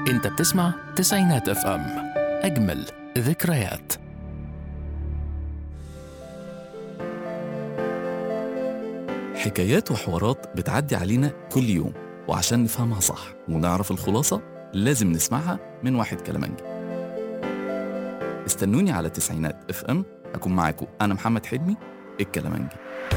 انت بتسمع تسعينات اف ام اجمل ذكريات حكايات وحوارات بتعدي علينا كل يوم وعشان نفهمها صح ونعرف الخلاصة لازم نسمعها من واحد كلامنجي استنوني على تسعينات اف ام أكون معاكم أنا محمد حلمي الكلامنجي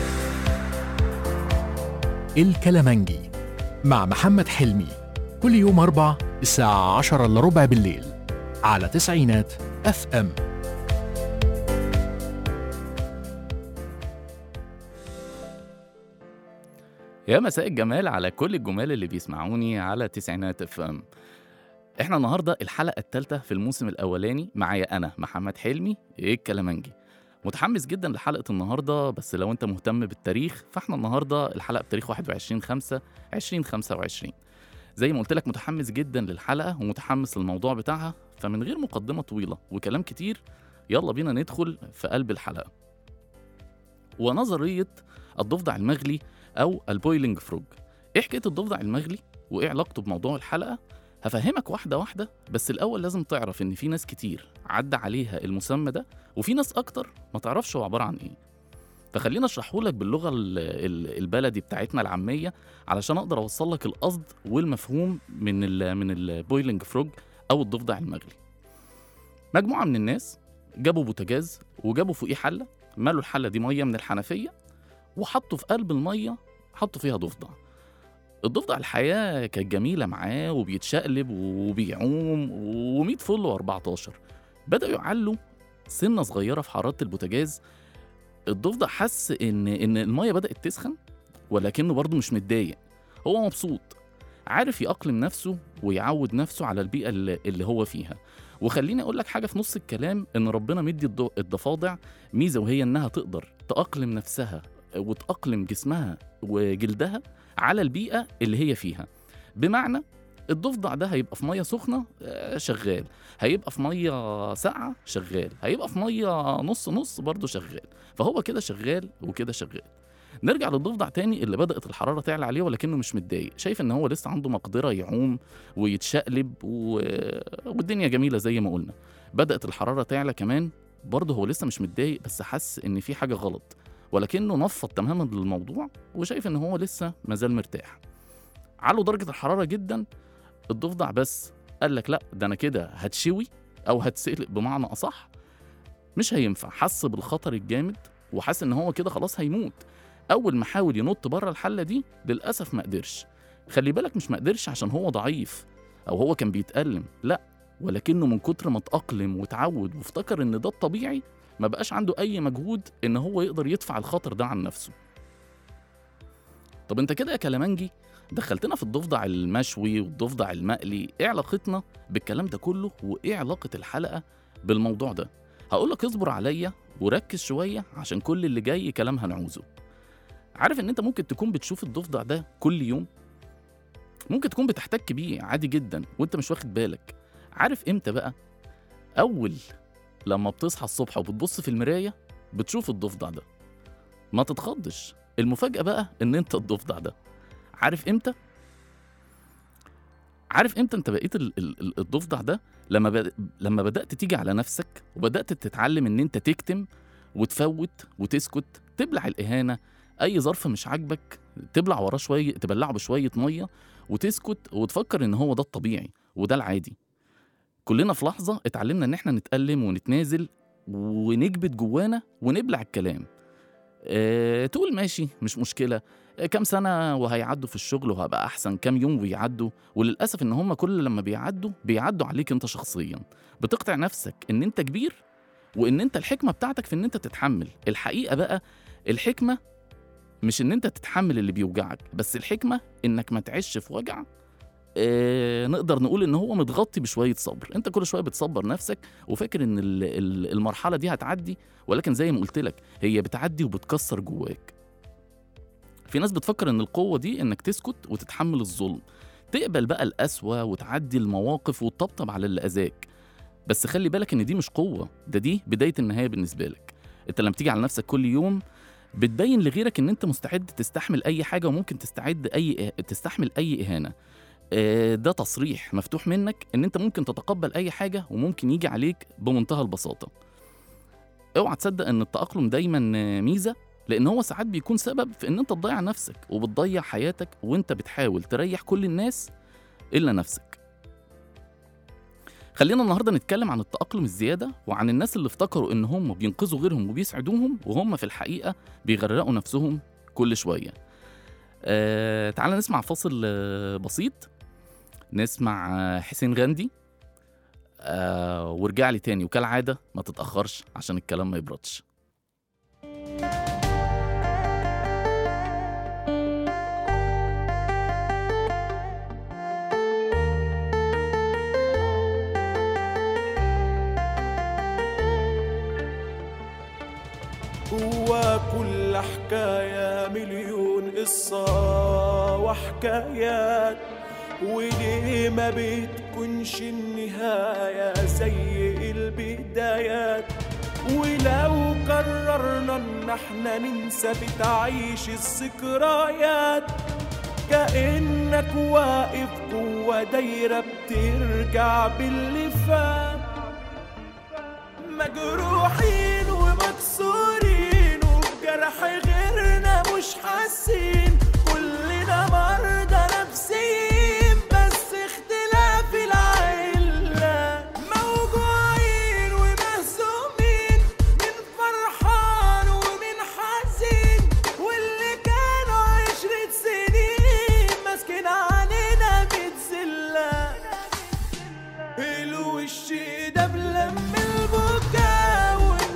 الكلامنجي مع محمد حلمي كل يوم أربع الساعة عشرة إلا ربع بالليل على تسعينات اف ام يا مساء الجمال على كل الجمال اللي بيسمعوني على تسعينات اف ام احنا النهارده الحلقه الثالثه في الموسم الاولاني معايا انا محمد حلمي الكلامنجي متحمس جدا لحلقه النهارده بس لو انت مهتم بالتاريخ فاحنا النهارده الحلقه بتاريخ 21 5 2025 زي ما قلت لك متحمس جدا للحلقه ومتحمس للموضوع بتاعها فمن غير مقدمه طويله وكلام كتير يلا بينا ندخل في قلب الحلقه ونظريه الضفدع المغلي او البويلنج فروج ايه حكايه الضفدع المغلي وايه علاقته بموضوع الحلقه هفهمك واحده واحده بس الاول لازم تعرف ان في ناس كتير عدى عليها المسمى ده وفي ناس اكتر ما تعرفش هو عباره عن ايه فخلينا اشرحه لك باللغه ال- ال- البلدي بتاعتنا العاميه علشان اقدر اوصل لك القصد والمفهوم من ال من البويلنج فروج او الضفدع المغلي مجموعه من الناس جابوا بوتاجاز وجابوا فوقيه حله ملوا الحله دي ميه من الحنفيه وحطوا في قلب الميه حطوا فيها ضفدع الضفدع الحياة كانت جميلة معاه وبيتشقلب وبيعوم و100 فل و14 بدأوا يعلوا سنة صغيرة في حرارة البوتاجاز الضفدع حس إن إن المية بدأت تسخن ولكنه برضه مش متضايق هو مبسوط عارف يأقلم نفسه ويعود نفسه على البيئة اللي اللي هو فيها وخليني أقول لك حاجة في نص الكلام إن ربنا مدي الض- الضفادع ميزة وهي إنها تقدر تأقلم نفسها وتأقلم جسمها وجلدها على البيئة اللي هي فيها بمعنى الضفدع ده هيبقى في ميه سخنه آه، شغال هيبقى في ميه ساقعه شغال هيبقى في ميه نص نص برضه شغال فهو كده شغال وكده شغال نرجع للضفدع تاني اللي بدأت الحرارة تعلى عليه ولكنه مش متضايق شايف ان هو لسه عنده مقدرة يعوم ويتشقلب و... والدنيا جميلة زي ما قلنا بدأت الحرارة تعلى كمان برضه هو لسه مش متضايق بس حس ان في حاجة غلط ولكنه نفض تماما للموضوع وشايف ان هو لسه مازال مرتاح علوا درجة الحرارة جدا الضفدع بس قال لك لا ده انا كده هتشوي او هتسلق بمعنى اصح مش هينفع حس بالخطر الجامد وحس ان هو كده خلاص هيموت اول ما حاول ينط بره الحله دي للاسف ما قدرش خلي بالك مش ما قدرش عشان هو ضعيف او هو كان بيتألم لا ولكنه من كتر ما اتأقلم وتعود وافتكر ان ده الطبيعي ما بقاش عنده اي مجهود ان هو يقدر يدفع الخطر ده عن نفسه طب انت كده يا كلامنجي دخلتنا في الضفدع المشوي والضفدع المقلي ايه علاقتنا بالكلام ده كله وايه علاقة الحلقة بالموضوع ده هقول لك اصبر عليا وركز شوية عشان كل اللي جاي كلام هنعوزه عارف ان انت ممكن تكون بتشوف الضفدع ده كل يوم ممكن تكون بتحتك بيه عادي جدا وانت مش واخد بالك عارف امتى بقى اول لما بتصحى الصبح وبتبص في المراية بتشوف الضفدع ده ما تتخضش المفاجأة بقى ان انت الضفدع ده عارف امتى عارف امتى انت بقيت ال- ال- ال- الضفدع ده لما بد... لما بدأت تيجي على نفسك وبدأت تتعلم ان انت تكتم وتفوت وتسكت تبلع الإهانة أي ظرف مش عاجبك تبلع وراه شوية تبلعه بشوية مية وتسكت وتفكر إن هو ده الطبيعي وده العادي كلنا في لحظة اتعلمنا إن إحنا نتألم ونتنازل ونكبت جوانا ونبلع الكلام اه تقول ماشي مش مشكلة آه، كام سنة وهيعدوا في الشغل وهبقى أحسن كام يوم ويعدوا وللأسف إن هم كل لما بيعدوا بيعدوا عليك أنت شخصيا بتقطع نفسك إن أنت كبير وإن أنت الحكمة بتاعتك في إن أنت تتحمل الحقيقة بقى الحكمة مش ان انت تتحمل اللي بيوجعك بس الحكمه انك ما تعيش في وجع آه نقدر نقول ان هو متغطي بشويه صبر انت كل شويه بتصبر نفسك وفاكر ان ال- ال- المرحله دي هتعدي ولكن زي ما قلت لك هي بتعدي وبتكسر جواك في ناس بتفكر ان القوه دي انك تسكت وتتحمل الظلم تقبل بقى القسوه وتعدي المواقف وتطبطب على اللي اذاك بس خلي بالك ان دي مش قوه ده دي بدايه النهايه بالنسبه لك انت لما تيجي على نفسك كل يوم بتبين لغيرك ان انت مستعد تستحمل اي حاجه وممكن تستعد اي تستحمل اي اهانه آه، ده تصريح مفتوح منك ان انت ممكن تتقبل اي حاجه وممكن يجي عليك بمنتهى البساطه اوعى تصدق ان التاقلم دايما آه، ميزه لان هو ساعات بيكون سبب في ان انت تضيع نفسك وبتضيع حياتك وانت بتحاول تريح كل الناس الا نفسك خلينا النهارده نتكلم عن التأقلم الزيادة وعن الناس اللي افتكروا إن هم بينقذوا غيرهم وبيسعدوهم وهم في الحقيقة بيغرقوا نفسهم كل شوية. آه تعال نسمع فاصل آه بسيط نسمع آه حسين غاندي آه وارجع لي تاني وكالعادة ما تتأخرش عشان الكلام ما يبردش. جوا كل حكاية مليون قصة وحكايات وليه ما بتكونش النهاية زي البدايات ولو قررنا ان احنا ننسى بتعيش الذكريات كأنك واقف جوا دايرة بترجع باللي فات مجروحين ومكسورين وبجرح غيرنا مش حاسين كلنا مرضى نفسيين بس اختلاف العلة موجوعين ومهزومين من فرحان ومن حزين واللي كانوا عشرة سنين ماسكين علينا بتزلة الوش ده بلم البكا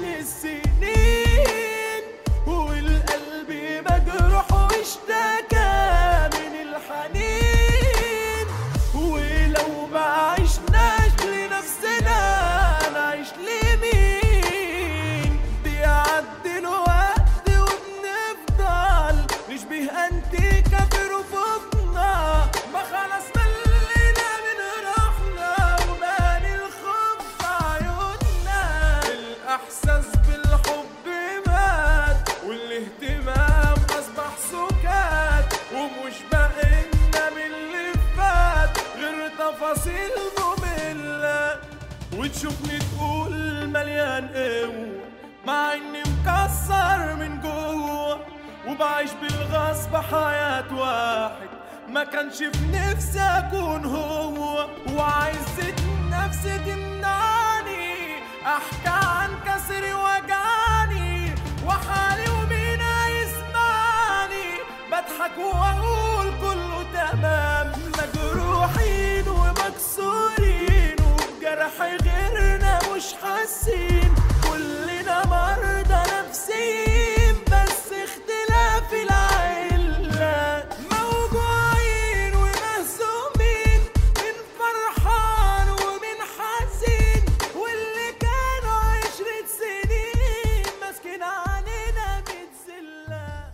والسنين والقلب مجروح واشتكى من الحنين ولو ما عشناش لنفسنا نعيش لمين بيعدي الوقت وبنفضل نشبه انتيكا في رفوفنا ما خلاص ملينا من روحنا وبان الخوف في عيوننا الاحساس بالحب مات والاهتمام اصبح سكات ومش بقينا من اللي فات غير تفاصيل مملة وتشوفني تقول مليان قوة مع اني مكسر من جوه وبعيش بالغصب حياة واحد ما كانش في نفسي اكون هو وعزة نفسي تمنعني احكي عن كسري وجعني وحالي ومين هيسمعني بضحك واقول كله تمام مجروحين ومكسورين وبجرح غيرنا مش حاسين كلنا مرضى نفسيين بس اختلاف العلة موجوعين ومهزومين من فرحان ومن حزين واللي كانوا عشرة سنين ماسكين علينا بتزلة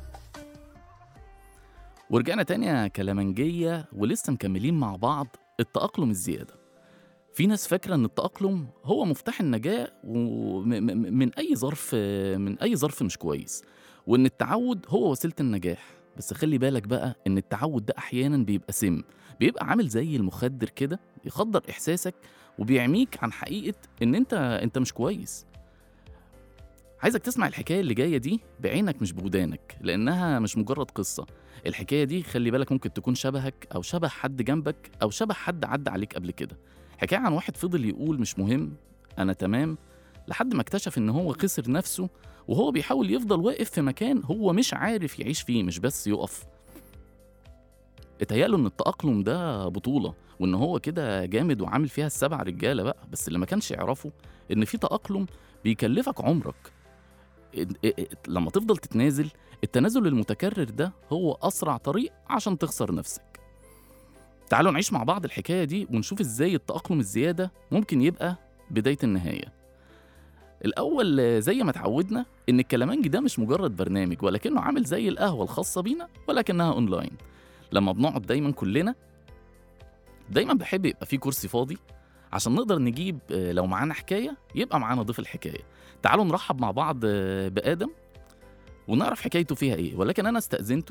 ورجعنا تاني يا كلامنجية ولسه مكملين مع بعض التأقلم الزيادة في ناس فاكرة إن التأقلم هو مفتاح النجاة وم- م- من أي ظرف من أي ظرف مش كويس وإن التعود هو وسيلة النجاح بس خلي بالك بقى إن التعود ده أحيانا بيبقى سم بيبقى عامل زي المخدر كده يخدر إحساسك وبيعميك عن حقيقة إن أنت أنت مش كويس عايزك تسمع الحكاية اللي جاية دي بعينك مش بودانك لأنها مش مجرد قصة الحكاية دي خلي بالك ممكن تكون شبهك أو شبه حد جنبك أو شبه حد عدى عليك قبل كده حكاية عن واحد فضل يقول مش مهم أنا تمام لحد ما اكتشف إن هو خسر نفسه وهو بيحاول يفضل واقف في مكان هو مش عارف يعيش فيه مش بس يقف اتهيأله إن التأقلم ده بطولة وإن هو كده جامد وعامل فيها السبع رجالة بقى بس اللي ما كانش يعرفه إن في تأقلم بيكلفك عمرك إد- إ- إ- لما تفضل تتنازل التنازل المتكرر ده هو أسرع طريق عشان تخسر نفسك تعالوا نعيش مع بعض الحكاية دي ونشوف إزاي التأقلم الزيادة ممكن يبقى بداية النهاية الأول آه، زي ما اتعودنا إن الكلامنج ده مش مجرد برنامج ولكنه عامل زي القهوة الخاصة بينا ولكنها أونلاين لما بنقعد دايما كلنا دايما بحب يبقى في كرسي فاضي عشان نقدر نجيب آه، لو معانا حكاية يبقى معانا ضيف الحكاية تعالوا نرحب مع بعض آه، بآدم ونعرف حكايته فيها ايه ولكن انا استأذنته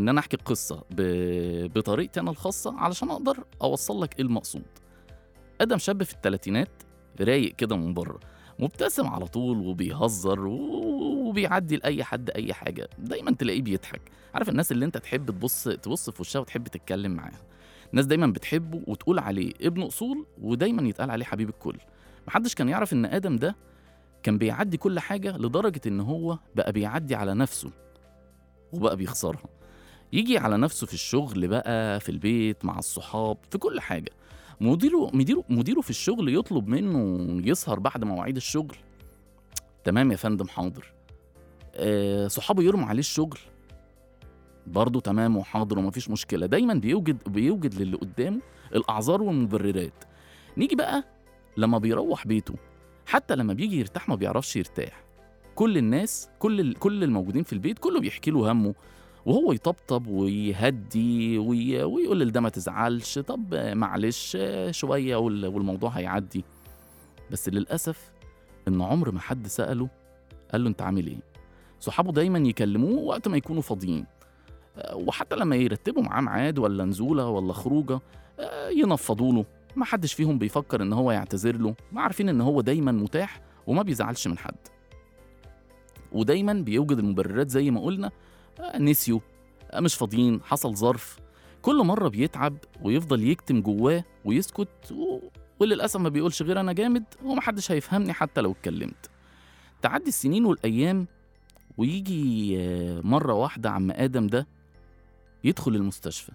ان انا احكي القصه ب... بطريقتي انا الخاصه علشان اقدر اوصل لك ايه المقصود ادم شاب في الثلاثينات رايق كده من بره مبتسم على طول وبيهزر و- وبيعدي لاي حد اي حاجه دايما تلاقيه بيضحك عارف الناس اللي انت تحب تبص تبص في وشها وتحب تتكلم معاها الناس دايما بتحبه وتقول عليه ابن اصول ودايما يتقال عليه حبيب الكل محدش كان يعرف ان ادم ده كان بيعدي كل حاجه لدرجه ان هو بقى بيعدي على نفسه وبقى بيخسرها يجي على نفسه في الشغل بقى في البيت مع الصحاب في كل حاجه مديره مديره مديره في الشغل يطلب منه يسهر بعد مواعيد الشغل تمام يا فندم حاضر آه صحابه يرموا عليه الشغل برضه تمام وحاضر ومفيش مشكله دايما بيوجد بيوجد للي قدامه الاعذار والمبررات نيجي بقى لما بيروح بيته حتى لما بيجي يرتاح ما بيعرفش يرتاح كل الناس كل ال- كل الموجودين في البيت كله بيحكي له همه وهو يطبطب ويهدي وي... ويقول لده ما تزعلش طب معلش شويه وال- والموضوع هيعدي بس للاسف ان عمر ما حد ساله قال له انت عامل ايه صحابه دايما يكلموه وقت ما يكونوا فاضيين آه، وحتى لما يرتبوا معاه ميعاد ولا نزوله ولا خروجه آه، ينفضوا له ما حدش فيهم بيفكر ان هو يعتذر له ما عارفين ان هو دايما متاح وما بيزعلش من حد ودايما بيوجد المبررات زي ما قلنا آه، نسيوا آه، مش فاضيين حصل ظرف كل مرة بيتعب ويفضل يكتم جواه ويسكت و... وللأسف ما بيقولش غير أنا جامد ومحدش هيفهمني حتى لو اتكلمت تعدي السنين والأيام ويجي آه، مرة واحدة عم آدم ده يدخل المستشفى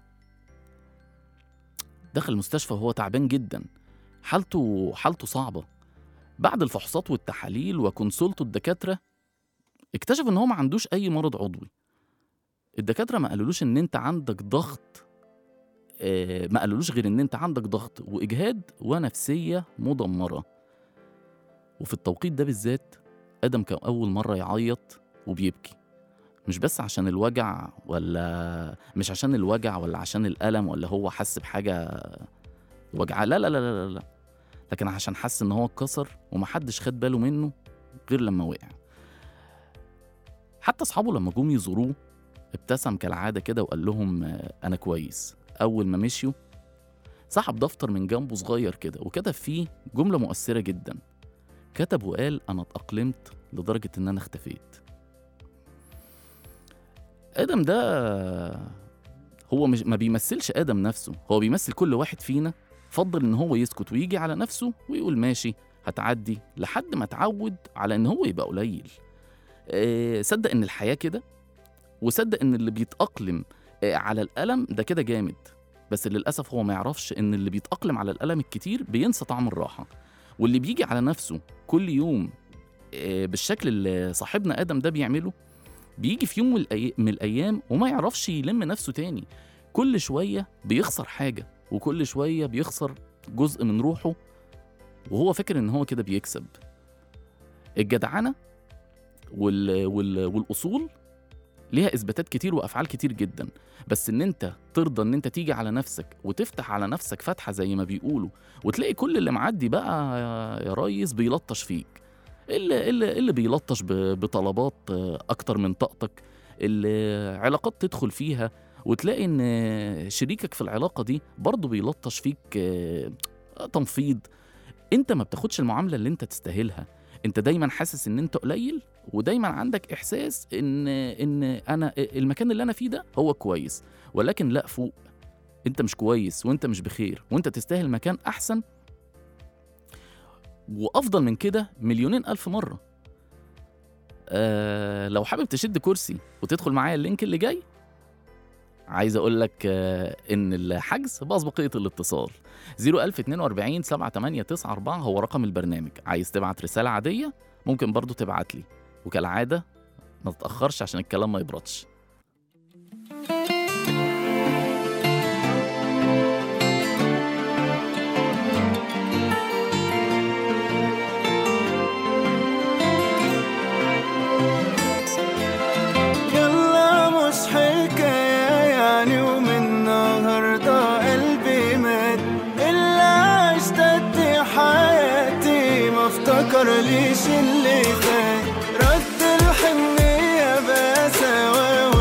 دخل المستشفى وهو تعبان جدا حالته حالته صعبة بعد الفحوصات والتحاليل وكونسولته الدكاترة اكتشف ان هو ما عندوش اي مرض عضوي الدكاترة ما قالولوش ان انت عندك ضغط آه، ما قالولوش غير ان انت عندك ضغط واجهاد ونفسية مدمرة وفي التوقيت ده بالذات ادم كان اول مرة يعيط وبيبكي مش بس عشان الوجع ولا مش عشان الوجع ولا عشان الألم ولا هو حس بحاجة وجعة لا لا لا لا لا لكن عشان حس ان هو اتكسر ومحدش خد باله منه غير لما وقع حتى اصحابه لما جم يزوروه ابتسم كالعاده كده وقال لهم آه، انا كويس اول ما مشيوا سحب دفتر من جنبه صغير كده وكتب فيه جمله مؤثره جدا كتب وقال انا اتاقلمت لدرجه ان انا اختفيت ادم ده هو مش ما بيمثلش ادم نفسه هو بيمثل كل واحد فينا فضل ان هو يسكت ويجي على نفسه ويقول ماشي هتعدي لحد ما اتعود على ان هو يبقى قليل آه، صدق ان الحياه كده وصدق ان اللي بيتاقلم آه، على الالم ده كده جامد بس للاسف هو ما يعرفش ان اللي بيتاقلم على الالم الكتير بينسى طعم الراحه واللي بيجي على نفسه كل يوم آه، بالشكل اللي صاحبنا ادم ده بيعمله بيجي في يوم من الأي- من الايام وما يعرفش يلم نفسه تاني كل شويه بيخسر حاجه وكل شويه بيخسر جزء من روحه وهو فاكر ان هو كده بيكسب الجدعنه وال... وال... والاصول ليها اثباتات كتير وافعال كتير جدا بس ان انت ترضى ان انت تيجي على نفسك وتفتح على نفسك فتحه زي ما بيقولوا وتلاقي كل اللي معدي بقى يا- يا ريس بيلطش فيك اللي اللي, اللي بيلطش ب... بطلبات آه، اكتر من طاقتك اللي علاقات تدخل فيها وتلاقي ان شريكك في العلاقه دي برضه بيلطش فيك آه، تنفيض انت ما بتاخدش المعامله اللي انت تستاهلها انت دايما حاسس ان انت قليل ودايما عندك احساس ان ان انا المكان اللي انا فيه ده هو كويس ولكن لا فوق انت مش كويس وانت مش بخير وانت تستاهل مكان احسن وافضل من كده مليونين الف مره آه لو حابب تشد كرسي وتدخل معايا اللينك اللي جاي عايز اقول لك آه ان الحجز بأسبقية الاتصال 01042 7894 هو رقم البرنامج عايز تبعت رسالة عادية ممكن برضو تبعت لي وكالعادة ما تتأخرش عشان الكلام ما يبردش يلا مش حكاية يعني ومن النهاردة قلبي مات إلا اشتدت حياتي ما افتكر ليش اللي فات رد الحنية بسوا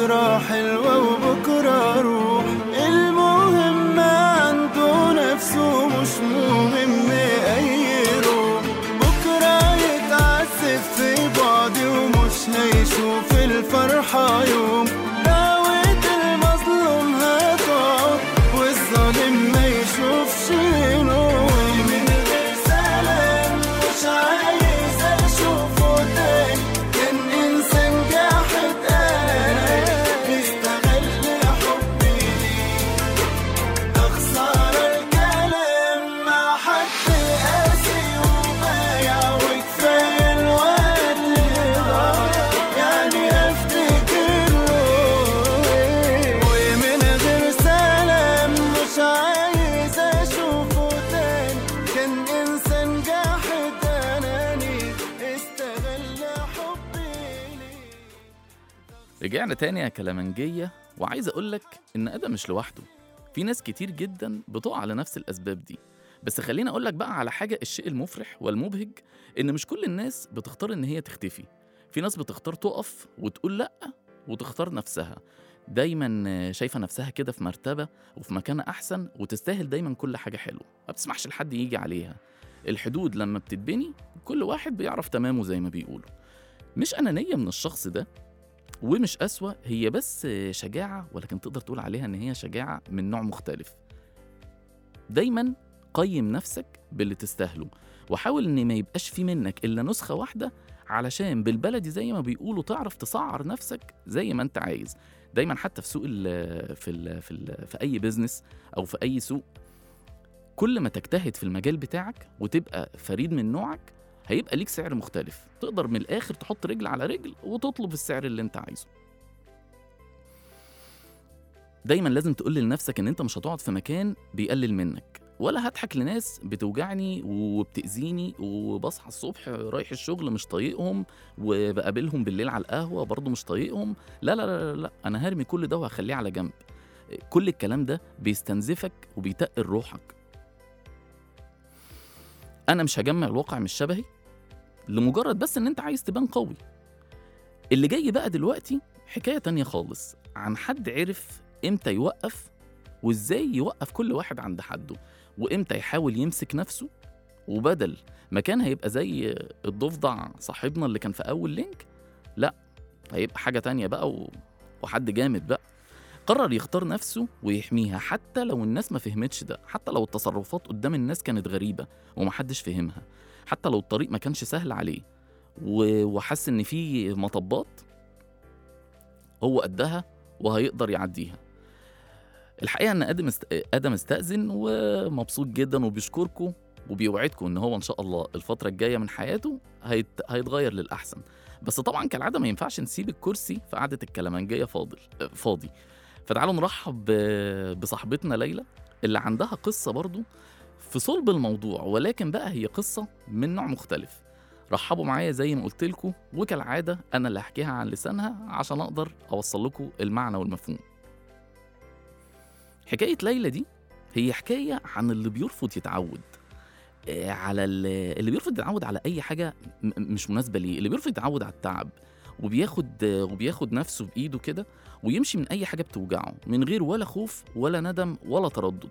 بكرة حلوة وبكرة روح المهم عنده نفسه مش مهم أي روح بكرة يتعذب في بعدي ومش هيشوف الفرحة يوم دعوة المظلوم هتقعد والظالم ما يشوفش نور من غير سلام مش عايز اشوفه تاني كان انسان جاحد انا بيستغل حبي ليه ده خسارة الكلام مع حد قاسي وبايع وكفاية الوقت اللي ضاع يعني افتكر له إيه؟ ومن غير سلام مش عايز اشوفه تاني كان انسان جاحد اناني استغل حبي ليه رجعنا تاني يا كلامنجية وعايز أقولك إن آدم مش لوحده في ناس كتير جدا بتقع على نفس الأسباب دي بس خليني أقولك بقى على حاجة الشيء المفرح والمبهج إن مش كل الناس بتختار إن هي تختفي في ناس بتختار تقف وتقول لأ وتختار نفسها دايما شايفة نفسها كده في مرتبة وفي مكان أحسن وتستاهل دايما كل حاجة حلوة ما بتسمحش لحد يجي عليها الحدود لما بتتبني كل واحد بيعرف تمامه زي ما بيقولوا مش أنانية من الشخص ده ومش قسوة هي بس شجاعة ولكن تقدر تقول عليها إن هي شجاعة من نوع مختلف دايما قيم نفسك باللي تستاهله وحاول إن ما يبقاش في منك إلا نسخة واحدة علشان بالبلدي زي ما بيقولوا تعرف تسعر نفسك زي ما أنت عايز دايما حتى في سوق ال في ال في, ال في أي بيزنس أو في أي سوق كل ما تجتهد في المجال بتاعك وتبقى فريد من نوعك هيبقى ليك سعر مختلف تقدر من الآخر تحط رجل على رجل وتطلب السعر اللي أنت عايزه دايما لازم تقول لنفسك ان انت مش هتقعد في مكان بيقلل منك ولا هضحك لناس بتوجعني وبتأذيني وبصحى الصبح رايح الشغل مش طايقهم وبقابلهم بالليل على القهوة برضه مش طايقهم لا لا لا لا, لا. أنا هرمي كل ده وهخليه على جنب كل الكلام ده بيستنزفك وبيتقل روحك أنا مش هجمع الواقع مش شبهي لمجرد بس إن أنت عايز تبان قوي اللي جاي بقى دلوقتي حكاية تانية خالص عن حد عرف إمتى يوقف وإزاي يوقف كل واحد عند حده وإمتى يحاول يمسك نفسه وبدل ما كان هيبقى زي الضفدع صاحبنا اللي كان في أول لينك لا هيبقى حاجة تانية بقى و... وحد جامد بقى قرر يختار نفسه ويحميها حتى لو الناس ما فهمتش ده حتى لو التصرفات قدام الناس كانت غريبة ومحدش فهمها حتى لو الطريق ما كانش سهل عليه و- وحس ان في مطبات هو قدها وهيقدر يعديها الحقيقه ان ادم است... ادم استاذن ومبسوط جدا وبيشكركم وبيوعدكم ان هو ان شاء الله الفتره الجايه من حياته هيت... هيتغير للاحسن بس طبعا كالعاده ما ينفعش نسيب الكرسي في قعده الكلامنجيه فاضل فاضي فتعالوا نرحب ب- بصاحبتنا ليلى اللي عندها قصه برضو في صلب الموضوع ولكن بقى هي قصه من نوع مختلف رحبوا معايا زي ما قلت لكم وكالعاده انا اللي هحكيها عن لسانها عشان اقدر اوصل لكم المعنى والمفهوم حكايه ليلى دي هي حكايه عن اللي بيرفض يتعود آه، على ال- اللي بيرفض يتعود على اي حاجه م- مش مناسبه ليه اللي بيرفض يتعود على التعب وبياخد آه، وبياخد نفسه بايده كده ويمشي من اي حاجه بتوجعه من غير ولا خوف ولا ندم ولا تردد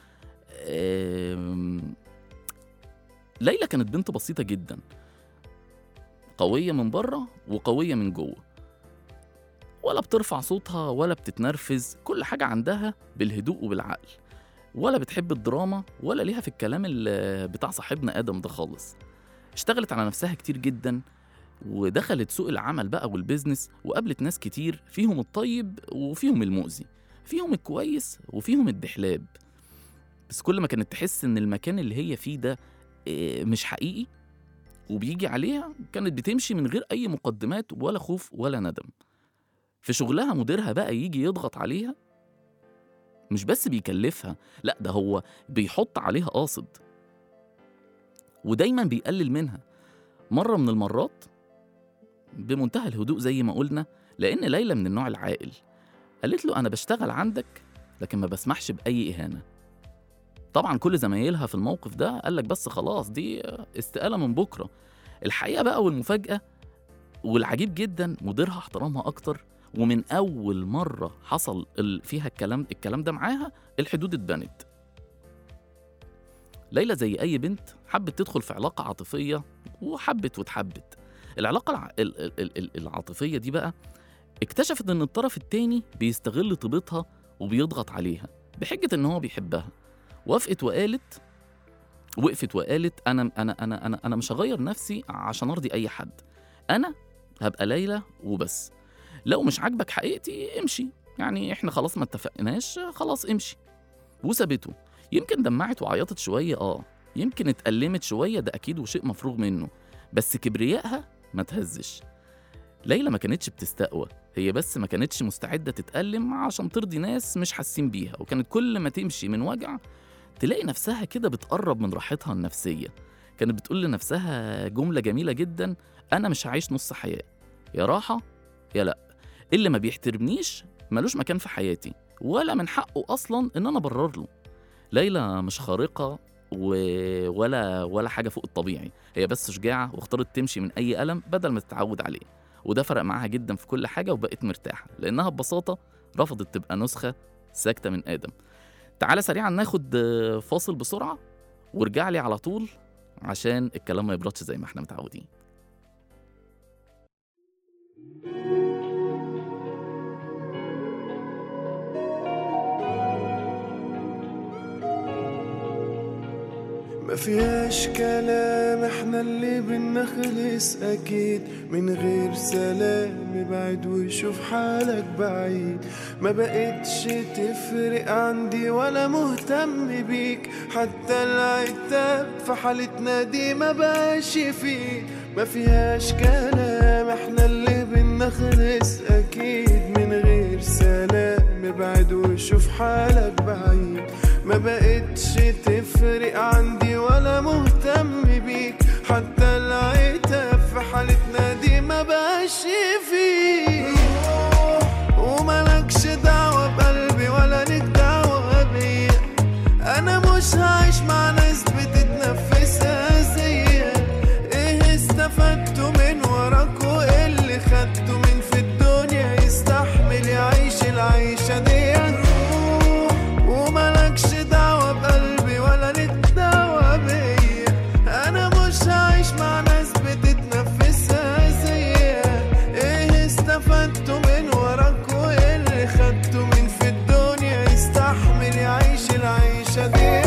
آم، ليلى كانت بنت بسيطه جدا قويه من بره وقويه من جوه ولا بترفع صوتها ولا بتتنرفز كل حاجه عندها بالهدوء وبالعقل ولا بتحب الدراما ولا ليها في الكلام ال- بتاع صاحبنا ادم ده خالص اشتغلت على نفسها كتير جدا ودخلت سوق العمل بقى والبيزنس وقابلت ناس كتير فيهم الطيب وفيهم المؤذي فيهم الكويس وفيهم الدحلاب بس كل ما كانت تحس ان المكان اللي هي فيه ده آه، مش حقيقي وبيجي عليها كانت بتمشي من غير اي مقدمات ولا خوف ولا ندم في شغلها مديرها بقى يجي يضغط عليها مش بس بيكلفها لا ده هو بيحط عليها قاصد ودايما بيقلل منها مرة من المرات بمنتهى الهدوء زي ما قلنا لأن ليلى من النوع العاقل قالت له أنا بشتغل عندك لكن ما بسمحش بأي إهانة طبعا كل زمايلها في الموقف ده قال لك بس خلاص دي استقالة من بكرة الحقيقة بقى والمفاجأة والعجيب جدا مديرها احترمها أكتر ومن اول مره حصل ال- فيها الكلام الكلام ده معاها الحدود اتبنت ليلى زي اي بنت حبت تدخل في علاقه عاطفيه وحبت واتحبت العلاقه الع... ال... ال... ال... العاطفيه دي بقى اكتشفت ان الطرف التاني بيستغل طيبتها وبيضغط عليها بحجه ان هو بيحبها وافقت وقالت وقفت وقالت انا انا انا انا انا مش هغير نفسي عشان ارضي اي حد انا هبقى ليلى وبس لو مش عاجبك حقيقتي امشي يعني احنا خلاص ما اتفقناش خلاص امشي وسابته يمكن دمعت وعيطت شويه اه يمكن اتألمت شويه ده اكيد وشيء مفروغ منه بس كبريائها ما تهزش ليلى ما كانتش بتستقوى هي بس ما كانتش مستعدة تتألم عشان ترضي ناس مش حاسين بيها وكانت كل ما تمشي من وجع تلاقي نفسها كده بتقرب من راحتها النفسية كانت بتقول لنفسها جملة جميلة جدا أنا مش هعيش نص حياة يا راحة يا لأ اللي ما بيحترمنيش ملوش مكان في حياتي ولا من حقه أصلا إن أنا أبرر له ليلى مش خارقة و... ولا ولا حاجة فوق الطبيعي هي بس شجاعة واختارت تمشي من أي ألم بدل ما تتعود عليه وده فرق معاها جدا في كل حاجة وبقت مرتاحة لأنها ببساطة رفضت تبقى نسخة ساكتة من آدم تعالى سريعا ناخد آه، فاصل بسرعة وارجع لي على طول عشان الكلام ما يبردش زي ما احنا متعودين ما فيهاش كلام احنا اللي بنخلص اكيد من غير سلام ابعد وشوف حالك بعيد ما بقتش تفرق عندي ولا مهتم بيك حتى العتاب في حالتنا دي ما بقاش فيه ما فيهاش كلام احنا اللي بنخلص اكيد من غير سلام ابعد وشوف حالك بعيد ما بقتش تفرق عندي ولا مهتم بيك حتى العتاب في حالتنا دي ما بقاش فيه وملكش دعوة بقلبي ولا ليك دعوة بيا أنا مش هعيش مع ناس بتتنفسها زيا إيه استفدته من وراك وإيه اللي خدته من في الدنيا يستحمل يعيش العيشة دي وملكش دعوة بقلبي ولا ليك دعوة بيا أنا مش هعيش مع ناس بتتنفسها زيا إيه استفدته من وراك وإيه اللي خدته من في الدنيا يستحمل يعيش العيشة دي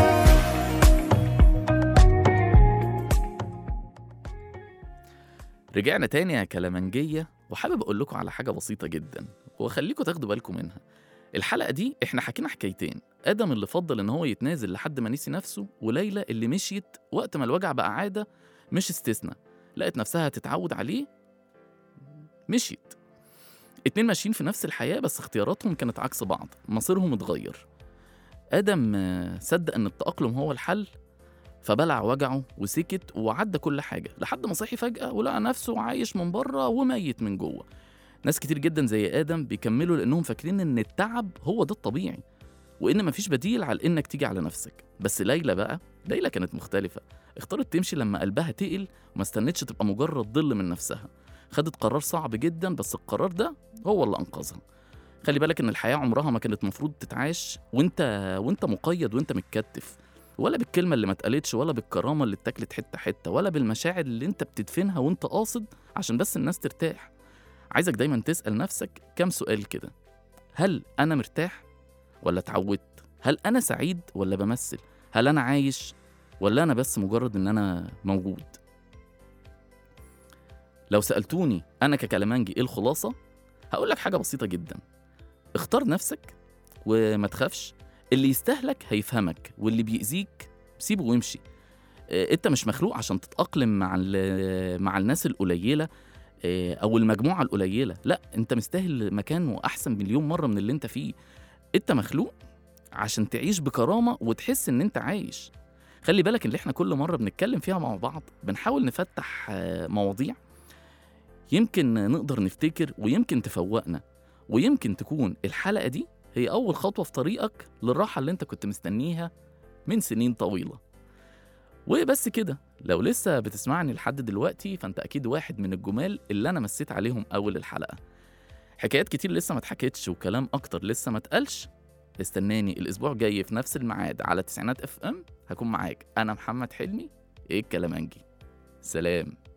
رجعنا تاني يا كلامنجية وحابب أقول لكم على حاجة بسيطة جدا وأخليكم تاخدوا بالكم منها الحلقة دي إحنا حكينا حكايتين آدم اللي فضل إن هو يتنازل لحد ما نسي نفسه وليلى اللي مشيت وقت ما الوجع بقى عادة مش استثناء لقت نفسها تتعود عليه مشيت اتنين ماشيين في نفس الحياة بس اختياراتهم كانت عكس بعض مصيرهم اتغير آدم آه، صدق إن التأقلم هو الحل فبلع وجعه وسكت وعدى كل حاجة لحد ما صحي فجأة ولقى نفسه عايش من بره وميت من جوه ناس كتير جدا زي آدم بيكملوا لأنهم فاكرين إن التعب هو ده الطبيعي وإن مفيش بديل على إنك تيجي على نفسك بس ليلى بقى ليلى كانت مختلفة اختارت تمشي لما قلبها تقل وما استنتش تبقى مجرد ظل من نفسها خدت قرار صعب جدا بس القرار ده هو اللي أنقذها خلي بالك إن الحياة عمرها ما كانت مفروض تتعاش وإنت وإنت مقيد وإنت متكتف ولا بالكلمة اللي ما اتقالتش ولا بالكرامة اللي اتاكلت حتة حتة ولا بالمشاعر اللي انت بتدفنها وانت قاصد عشان بس الناس ترتاح عايزك دايما تسأل نفسك كام سؤال كده هل أنا مرتاح ولا اتعودت هل أنا سعيد ولا بمثل هل أنا عايش ولا أنا بس مجرد إن أنا موجود لو سألتوني أنا ككلامنجي إيه الخلاصة هقول لك حاجة بسيطة جدا اختار نفسك وما تخافش اللي يستهلك هيفهمك واللي بيأذيك سيبه ويمشي آه، انت مش مخلوق عشان تتأقلم مع ال- مع الناس القليلة آه، او المجموعة القليلة لا انت مستاهل مكان واحسن مليون مرة من اللي انت فيه انت مخلوق عشان تعيش بكرامة وتحس ان انت عايش خلي بالك اللي احنا كل مرة بنتكلم فيها مع بعض بنحاول نفتح آه، مواضيع يمكن نقدر نفتكر ويمكن تفوقنا ويمكن تكون الحلقة دي هي أول خطوة في طريقك للراحة اللي أنت كنت مستنيها من سنين طويلة وبس كده لو لسه بتسمعني لحد دلوقتي فأنت أكيد واحد من الجمال اللي أنا مسيت عليهم أول الحلقة حكايات كتير لسه ما اتحكتش وكلام اكتر لسه ما اتقالش استناني الاسبوع الجاي في نفس الميعاد على تسعينات اف ام هكون معاك انا محمد حلمي ايه الكلامنجي سلام